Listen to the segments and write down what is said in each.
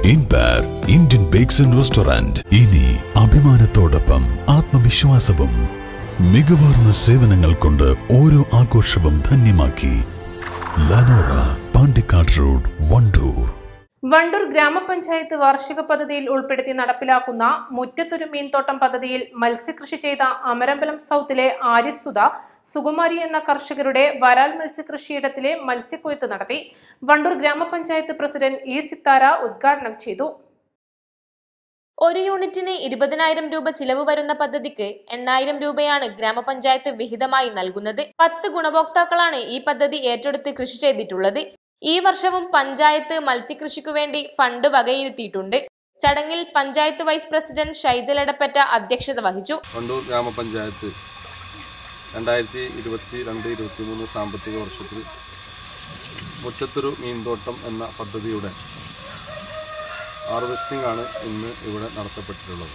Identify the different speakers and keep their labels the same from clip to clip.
Speaker 1: ഇൻപാർ Indian bakes and restaurant ഇനി അഭിമാനത്തോടൊപ്പം ആത്മവിശ്വാസവും മികവാർന്ന സേവനങ്ങൾ കൊണ്ട് ഓരോ ആഘോഷവും ധന്യമാക്കി ലനോറ പാണ്ടിക്കാട് റോഡ് വണ്ടൂർ
Speaker 2: വണ്ടൂർ ഗ്രാമപഞ്ചായത്ത് വാർഷിക പദ്ധതിയിൽ ഉൾപ്പെടുത്തി നടപ്പിലാക്കുന്ന മുറ്റത്തൊരു മീൻതോട്ടം പദ്ധതിയിൽ മത്സ്യകൃഷി ചെയ്ത അമരമ്പലം സൗത്തിലെ ആര്യസുധ സുകുമാരി എന്ന കർഷകരുടെ വരാൽ മത്സ്യകൃഷിയിടത്തിലെ മത്സ്യക്കൊയ്ത്ത് നടത്തി വണ്ടൂർ ഗ്രാമപഞ്ചായത്ത് പ്രസിഡന്റ് ഇ സിത്താര ഉദ്ഘാടനം ചെയ്തു
Speaker 3: ഒരു യൂണിറ്റിന് ഇരുപതിനായിരം രൂപ ചിലവ് വരുന്ന പദ്ധതിക്ക് എണ്ണായിരം രൂപയാണ് ഗ്രാമപഞ്ചായത്ത് വിഹിതമായി നൽകുന്നത് പത്ത് ഗുണഭോക്താക്കളാണ് ഈ പദ്ധതി ഏറ്റെടുത്ത് കൃഷി ചെയ്തിട്ടുള്ളത് ഈ വർഷവും പഞ്ചായത്ത് മത്സ്യകൃഷിക്കു വേണ്ടി ഫണ്ട് വകയിരുത്തിയിട്ടുണ്ട് ചടങ്ങിൽ പഞ്ചായത്ത് വൈസ് പ്രസിഡന്റ് ഷൈജൽ എടപ്പറ്റ അധ്യക്ഷത വഹിച്ചു
Speaker 4: വണ്ടൂർ ഗ്രാമപഞ്ചായത്ത് രണ്ടായിരത്തി ഇരുപത്തി രണ്ട് ഇരുപത്തി മൂന്ന് സാമ്പത്തിക വർഷത്തിൽ മുറ്റത്തൊരു മീൻതോട്ടം എന്ന പദ്ധതിയുടെ ഹാർവെസ്റ്റിംഗ് ആണ് ഇന്ന് ഇവിടെ നടത്തപ്പെട്ടിട്ടുള്ളത്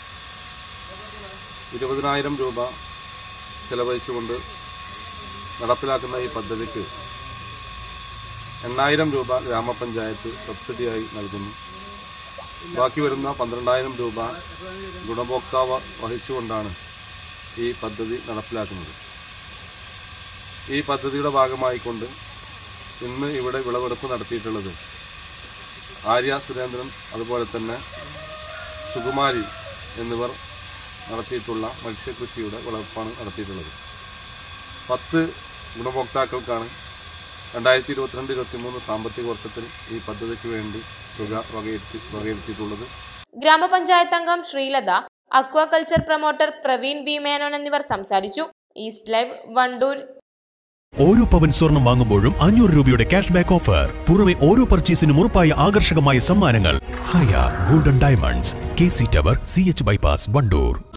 Speaker 4: ഇരുപതിനായിരം രൂപ ചെലവഴിച്ചുകൊണ്ട് നടപ്പിലാക്കുന്ന ഈ പദ്ധതിക്ക് എണ്ണായിരം രൂപ ഗ്രാമപഞ്ചായത്ത് സബ്സിഡിയായി നൽകുന്നു ബാക്കി വരുന്ന പന്ത്രണ്ടായിരം രൂപ ഗുണഭോക്താവ് വഹിച്ചുകൊണ്ടാണ് ഈ പദ്ധതി നടപ്പിലാക്കുന്നത് ഈ പദ്ധതിയുടെ ഭാഗമായിക്കൊണ്ട് ഇന്ന് ഇവിടെ വിളവെടുപ്പ് നടത്തിയിട്ടുള്ളത് ആര്യ സുരേന്ദ്രൻ അതുപോലെ തന്നെ സുകുമാരി എന്നിവർ നടത്തിയിട്ടുള്ള മത്സ്യകൃഷിയുടെ വിളവെടുപ്പാണ് നടത്തിയിട്ടുള്ളത് പത്ത് ഗുണഭോക്താക്കൾക്കാണ് രണ്ടായിരത്തി ഇരുപത്തിരണ്ട് ഇരുപത്തി മൂന്ന് സാമ്പത്തിക വർഷത്തിൽ ഈ പദ്ധതിക്ക് വേണ്ടി തുക വകയിരുത്തി വകയിരുത്തിയിട്ടുള്ളത്
Speaker 3: ഗ്രാമപഞ്ചായത്ത് അംഗം Sreelatha aquaculture promoter Praveen V Menon എന്നിവർ സംസാരിച്ചു ഈസ്റ്റ് ലൈവ് വണ്ടൂർ
Speaker 5: ഓരോ പവൻ സ്വർണം വാങ്ങുമ്പോഴും അഞ്ഞൂറ് രൂപയുടെ ക്യാഷ് ബാക്ക് ഓഫർ പുറമെ ഓരോ പർച്ചേസിനും ഉറപ്പായ ആകർഷകമായ സമ്മാനങ്ങൾ Haya golden diamonds K C tower C H bypass Wandoor